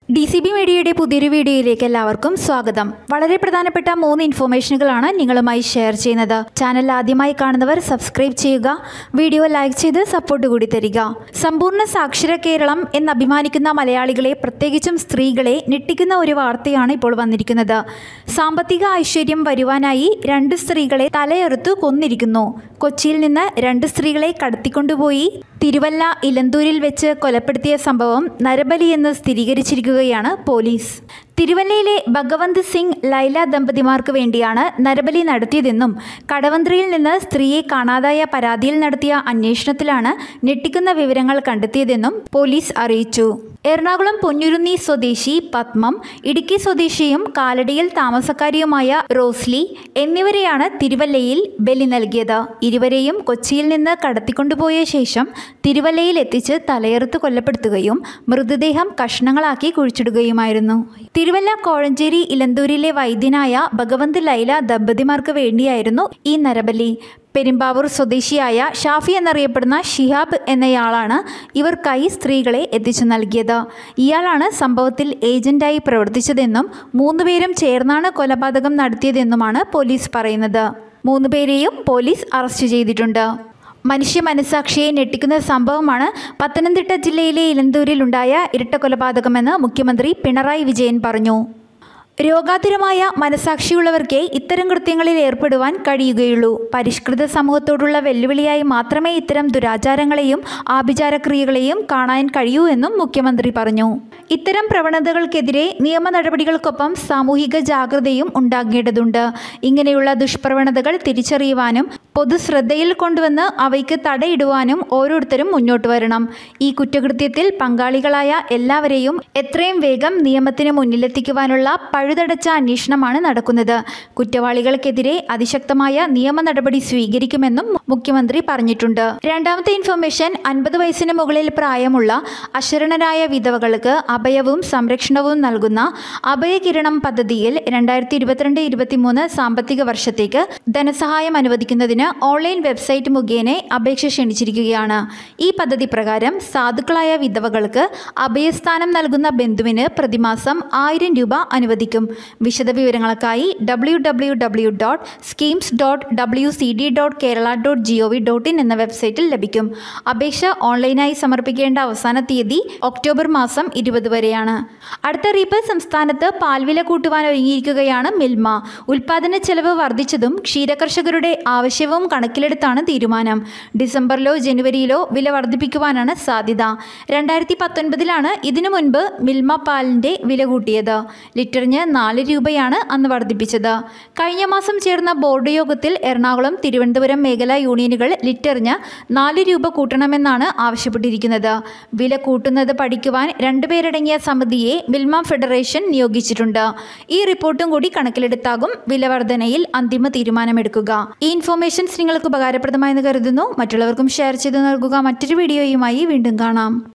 D C B മീഡിയയുടെ പുതിയൊരു വീഡിയോയിലേക്ക് എല്ലാവർക്കും സ്വാഗതം വളരെ പ്രധാനപ്പെട്ട മൂന്ന് ഇൻഫോർമേഷനുകളാണ് നിങ്ങളുമായി ഷെയർ ചെയ്യുന്നത് ചാനൽ ആദ്യമായി കാണുന്നവർ സബ്സ്ക്രൈബ് ചെയ്യുക വീഡിയോ ലൈക്ക് ചെയ്ത് സപ്പോർട്ട് കൂടി തരിക സമ്പൂർണ്ണ സാക്ഷര കേരളം എന്ന് അഭിമാനിക്കുന്ന മലയാളികളെ പ്രത്യേകിച്ചും സ്ത്രീകളെ ഞെട്ടിക്കുന്ന ഒരു വാർത്തയാണ് ഇപ്പോൾ വന്നിരിക്കുന്നത് സാമ്പത്തിക ഐശ്വര്യം വരുവാനായി രണ്ട് സ്ത്രീകളെ തലയെറുത്തു കൊന്നിരിക്കുന്നു കൊച്ചിയിൽ നിന്ന് രണ്ട് സ്ത്രീകളെ കടത്തിക്കൊണ്ടുപോയി തിരുവല്ല ഇലന്തൂരിൽ വെച്ച് കൊലപ്പെടുത്തിയ സംഭവം നരബലി എന്ന് സ്ഥിരീകരിച്ചിരിക്കുകയാണ് പോലീസ് തിരുവല്ലയിലെ ഭഗവന്ത് സിംഗ് ലൈല ദമ്പതിമാർക്ക് വേണ്ടിയാണ് നരബലി നടത്തിയതെന്നും കടവന്ത്രയിൽ നിന്ന് സ്ത്രീയെ കാണാതായ പരാതിയിൽ നടത്തിയ അന്വേഷണത്തിലാണ് ഞെട്ടിക്കുന്ന വിവരങ്ങൾ കണ്ടെത്തിയതെന്നും പോലീസ് അറിയിച്ചു എറണാകുളം പൊന്നുരുന്നി സ്വദേശി പത്മം ഇടുക്കി സ്വദേശിയും കാലടിയിൽ താമസക്കാരിയുമായ റോസ്ലി എന്നിവരെയാണ് തിരുവല്ലയിൽ ബലി നൽകിയത് ഇരുവരെയും കൊച്ചിയിൽ നിന്ന് കടത്തിക്കൊണ്ടുപോയ ശേഷം തിരുവല്ലയിൽ എത്തിച്ച് തലയെറുത്ത് കൊല്ലപ്പെടുത്തുകയും മൃതദേഹം കഷ്ണങ്ങളാക്കി കുഴിച്ചിടുകയുമായിരുന്നു തിരുവല്ല കോഴഞ്ചേരി ഇലന്തൂരിലെ വൈദ്യനായ ഭഗവന്ത് ലൈല ദമ്പതിമാർക്ക് വേണ്ടിയായിരുന്നു ഈ നരബലി പെരുമ്പാവൂർ സ്വദേശിയായ ഷാഫി എന്നറിയപ്പെടുന്ന ഷിഹാബ് എന്നയാളാണ് ഇവർക്കായി സ്ത്രീകളെ എത്തിച്ചു നൽകിയത് ഇയാളാണ് സംഭവത്തിൽ ഏജന്റായി പ്രവർത്തിച്ചതെന്നും മൂന്നുപേരും ചേർന്നാണ് കൊലപാതകം നടത്തിയതെന്നുമാണ് പോലീസ് പറയുന്നത് മൂന്നുപേരെയും പോലീസ് അറസ്റ്റ് ചെയ്തിട്ടുണ്ട് മനുഷ്യ മനസാക്ഷിയെ ഞെട്ടിക്കുന്ന സംഭവമാണ് പത്തനംതിട്ട ജില്ലയിലെ ഇലന്തൂരിലുണ്ടായ ഇരട്ട കൊലപാതകമെന്ന് മുഖ്യമന്ത്രി പിണറായി വിജയൻ പറഞ്ഞു രോഗാതുരമായ മനസാക്ഷിയുള്ളവർക്കേ ഇത്തരം കൃത്യങ്ങളിൽ ഏർപ്പെടുവാൻ കഴിയുകയുള്ളൂ പരിഷ്കൃത സമൂഹത്തോടുള്ള വെല്ലുവിളിയായി മാത്രമേ ഇത്തരം ദുരാചാരങ്ങളെയും ആഭിചാരക്രിയകളെയും കാണാൻ കഴിയൂ എന്നും മുഖ്യമന്ത്രി പറഞ്ഞു ഇത്തരം പ്രവണതകൾക്കെതിരെ നിയമ നടപടികൾക്കൊപ്പം സാമൂഹിക ജാഗ്രതയും ഉണ്ടാകേണ്ടതുണ്ട് ഇങ്ങനെയുള്ള ദുഷ്പ്രവണതകൾ തിരിച്ചറിയുവാനും പൊതുശ്രദ്ധയിൽ കൊണ്ടുവന്ന് അവയ്ക്ക് തടയിടുവാനും ഓരോരുത്തരും മുന്നോട്ട് വരണം ഈ കുറ്റകൃത്യത്തിൽ പങ്കാളികളായ എല്ലാവരെയും എത്രയും വേഗം നിയമത്തിന് മുന്നിലെത്തിക്കുവാനുള്ള പഴുതടച്ച അന്വേഷണമാണ് നടക്കുന്നത് കുറ്റവാളികൾക്കെതിരെ അതിശക്തമായ നിയമ നടപടി സ്വീകരിക്കുമെന്നും മുഖ്യമന്ത്രി പറഞ്ഞിട്ടുണ്ട് രണ്ടാമത്തെ ഇൻഫർമേഷൻ അൻപത് വയസ്സിന് മുകളിൽ പ്രായമുള്ള അശരണരായ വിധവകൾക്ക് അഭയവും സംരക്ഷണവും നൽകുന്ന അഭയകിരണം പദ്ധതിയിൽ രണ്ടായിരത്തി ഇരുപത്തിരണ്ട് ഇരുപത്തിമൂന്ന് സാമ്പത്തിക വർഷത്തേക്ക് ധനസഹായം അനുവദിക്കുന്നതിന് ഓൺലൈൻ വെബ്സൈറ്റ് മുഖേന അപേക്ഷ ക്ഷണിച്ചിരിക്കുകയാണ് ഈ പദ്ധതി പ്രകാരം സാധുക്കളായ വിധവകൾക്ക് അഭയസ്ഥാനം നൽകുന്ന ബന്ധുവിന് പ്രതിമാസം ആയിരം രൂപ അനുവദിക്കും വിശദവിവരങ്ങൾക്കായി W W W dot schemes dot W C D dot Kerala dot G O V dot in എന്ന വെബ്സൈറ്റിൽ ലഭിക്കും അപേക്ഷ ഓൺലൈനായി സമർപ്പിക്കേണ്ട അവസാന തീയതി ഒക്ടോബർ മാസം ഇരുപത് വരെയാണ് അടുത്ത അറിയിപ്പ് സംസ്ഥാനത്ത് പാൽവില കൂട്ടുവാൻ ഒരുങ്ങിയിരിക്കുകയാണ് മിൽമ ഉൽപാദന ചെലവ് വർദ്ധിച്ചതും ക്ഷീരകർഷകരുടെ ആവശ്യവും കണക്കിലെടുത്താണ് തീരുമാനം ഡിസംബറിലോ ജനുവരിയിലോ വില വർദ്ധിപ്പിക്കുവാനാണ് സാധ്യത രണ്ടായിരത്തി പത്തൊൻപതിലാണ് ഇതിനു മുൻപ് മിൽമ പാലിൻ്റെ വില കൂട്ടിയത് ലിറ്ററിന് നാല് രൂപയാണ് അന്ന് വർദ്ധിപ്പിച്ചത് കഴിഞ്ഞ മാസം ചേർന്ന ബോർഡ് യോഗത്തിൽ എറണാകുളം തിരുവനന്തപുരം മേഖലാ യൂണിയനുകൾ ലിറ്ററിന് നാല് രൂപ കൂട്ടണമെന്നാണ് ആവശ്യപ്പെട്ടിരിക്കുന്നത് വില കൂട്ടുന്നത് പഠിക്കുവാൻ രണ്ടുപേരടങ്ങിയ സമിതിയെ മിൽമ ഫെഡറേഷൻ നിയോഗിച്ചിട്ടുണ്ട് ഈ റിപ്പോർട്ടും കൂടി കണക്കിലെടുത്താകും വില വർധനയിൽ അന്തിമ തീരുമാനമെടുക്കുക ഈ ഇൻഫോർമേഷൻസ് നിങ്ങൾക്ക് ഉപകാരപ്രദമായെന്ന് കരുതുന്നു മറ്റുള്ളവർക്കും ഷെയർ ചെയ്ത് നൽകുക മറ്റൊരു വീഡിയോയുമായി വീണ്ടും കാണാം